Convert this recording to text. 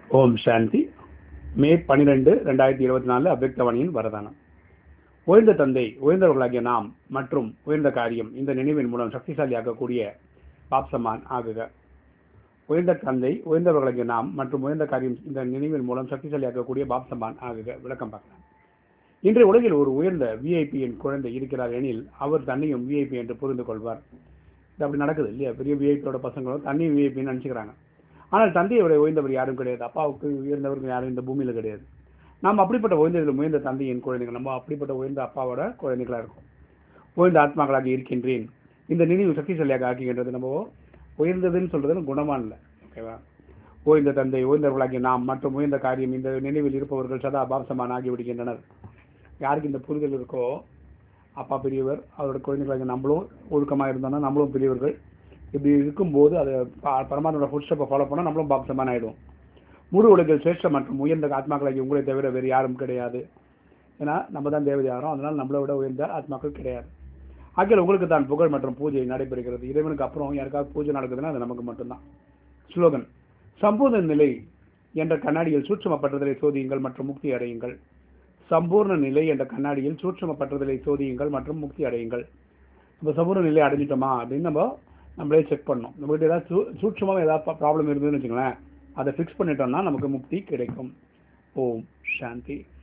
ஓம் சாந்தி மே பனிரெண்டு ரெண்டாயிரத்தி இருபத்தி நாலு அவ்வக்தவாணியின் வரதானம் உயர்ந்த தந்தை உயர்ந்தவர்களாகிய நாம் மற்றும் உயர்ந்த காரியம் இந்த நினைவின் மூலம் சக்திசாலியாக்கக்கூடிய பாப்சமான் ஆகுக உயர்ந்த தந்தை உயர்ந்தவர்களாகிய நாம் மற்றும் உயர்ந்த காரியம் இந்த நினைவின் மூலம் சக்திசாலியாக்கக்கூடிய பாப்சமான் ஆகுக விளக்கம் பார்க்கலாம் இன்றைய உலகில் ஒரு உயர்ந்த விஐபியின் குழந்தை இருக்கிறார் எனில் அவர் தன்னையும் விஐபி என்று புரிந்து கொள்வார் இது அப்படி நடக்குது இல்லையா பெரிய விஐபியோட பசங்களும் தண்ணி விஐபின்னு நினச்சிக்கிறாங்க ஆனால் தந்தையை விட உயர்ந்தவர் யாரும் கிடையாது அப்பாவுக்கு உயர்ந்தவர்கள் யாரும் இந்த பூமியில் கிடையாது நாம் அப்படிப்பட்ட உயர்ந்ததில் உயர்ந்த தந்தையின் குழந்தைகள் நம்ம அப்படிப்பட்ட உயர்ந்த அப்பாவோட குழந்தைகளாக இருக்கும் உயர்ந்த ஆத்மாக்களாக இருக்கின்றேன் இந்த நினைவு சக்திசாலியாக ஆக்குகின்றது நம்ம உயர்ந்ததுன்னு சொல்றது குணமான இல்லை ஓகேவா ஓய்ந்த தந்தை ஓய்ந்தவர்களாகிய நாம் மற்றும் உயர்ந்த காரியம் இந்த நினைவில் இருப்பவர்கள் சதா பாம்சமான் ஆகிவிடுகின்றனர் யாருக்கு இந்த புரிதல் இருக்கோ அப்பா பெரியவர் அவரோட குழந்தைகளாக நம்மளும் ஒழுக்கமாக இருந்தோம்னா நம்மளும் பெரியவர்கள் இப்படி இருக்கும்போது அதை பரமாத்மோட ஃபுட் ஸ்டெப்பை ஃபாலோ பண்ணால் நம்மளும் பாப்சமான ஆகிடும் முழு உலகில் சிரேஷ்ட மற்றும் உயர்ந்த ஆத்மாக்களாகி உங்களை தவிர வேறு யாரும் கிடையாது ஏன்னா நம்ம தான் தேவதையாகிறோம் அதனால் நம்மளை விட உயர்ந்த ஆத்மாக்கள் கிடையாது ஆகிய உங்களுக்கு தான் புகழ் மற்றும் பூஜை நடைபெறுகிறது இறைவனுக்கு அப்புறம் யாருக்காவது பூஜை நடக்குதுன்னா அது நமக்கு மட்டும்தான் ஸ்லோகன் சம்பூர்ண நிலை என்ற கண்ணாடியில் சூட்சமப்பட்டதலை சோதியுங்கள் மற்றும் முக்தி அடையுங்கள் சம்பூர்ண நிலை என்ற கண்ணாடியில் சூட்சமப்பட்டதலை சோதியுங்கள் மற்றும் முக்தி அடையுங்கள் நம்ம சம்பூர்ண நிலை அடைஞ்சிட்டோமா அப்படின்னு நம்ம நம்மளே செக் பண்ணோம் நம்மகிட்ட ஏதாவது சூ சூட்சமாக ஏதாவது ப்ராப்ளம் இருந்ததுன்னு வச்சுங்களேன் அதை ஃபிக்ஸ் பண்ணிட்டோம்னா நமக்கு முக்தி கிடைக்கும் ஓம் சாந்தி